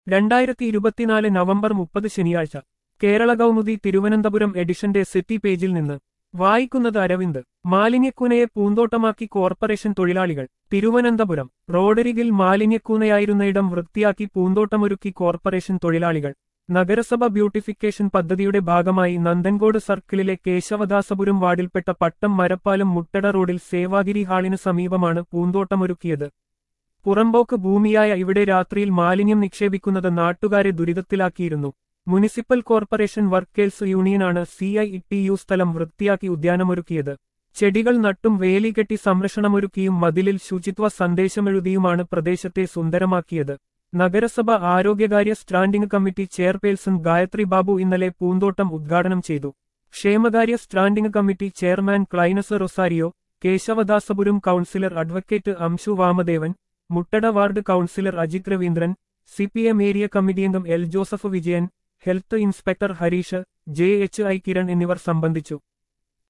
രണ്ടായിരത്തി ഇരുപത്തിനാല് നവംബർ മുപ്പത് ശനിയാഴ്ച കേരള കൗമുദി തിരുവനന്തപുരം എഡിഷന്റെ സിറ്റി പേജിൽ നിന്ന് വായിക്കുന്നത് അരവിന്ദ് മാലിന്യക്കൂനയെ പൂന്തോട്ടമാക്കി കോർപ്പറേഷൻ തൊഴിലാളികൾ തിരുവനന്തപുരം റോഡരികിൽ മാലിന്യക്കൂനയായിരുന്നയിടം വൃത്തിയാക്കി പൂന്തോട്ടമൊരുക്കി കോർപ്പറേഷൻ തൊഴിലാളികൾ നഗരസഭ ബ്യൂട്ടിഫിക്കേഷൻ പദ്ധതിയുടെ ഭാഗമായി നന്ദൻകോട് സർക്കിളിലെ കേശവദാസപുരം വാർഡിൽപ്പെട്ട പട്ടം മരപ്പാലം മുട്ടട റോഡിൽ സേവാഗിരി ഹാളിന് സമീപമാണ് പൂന്തോട്ടമൊരുക്കിയത് പുറമ്പോക്ക് ഭൂമിയായ ഇവിടെ രാത്രിയിൽ മാലിന്യം നിക്ഷേപിക്കുന്നത് നാട്ടുകാരെ ദുരിതത്തിലാക്കിയിരുന്നു മുനിസിപ്പൽ കോർപ്പറേഷൻ വർക്കേഴ്സ് യൂണിയനാണ് സി ഐ ടി യു സ്ഥലം വൃത്തിയാക്കി ഉദ്യാനമൊരുക്കിയത് ചെടികൾ നട്ടും വേലി കെട്ടി സംരക്ഷണമൊരുക്കിയും മതിലിൽ ശുചിത്വ സന്ദേശമെഴുതിയുമാണ് പ്രദേശത്തെ സുന്ദരമാക്കിയത് നഗരസഭ ആരോഗ്യകാര്യ standing committee chairperson Gayathri Babu ഇന്നലെ പൂന്തോട്ടം ഉദ്ഘാടനം ചെയ്തു ക്ഷേമകാര്യ standing committee chairman Clynus Rosario Kesavadasapuram councillor advocate Amshu Vamadevan Muttada ward councillor Ajith Raveendran C P M area committee അംഗം L Joseph Vijayan health inspector Harish J H I Kiran എന്നിവർ സംബന്ധിച്ചു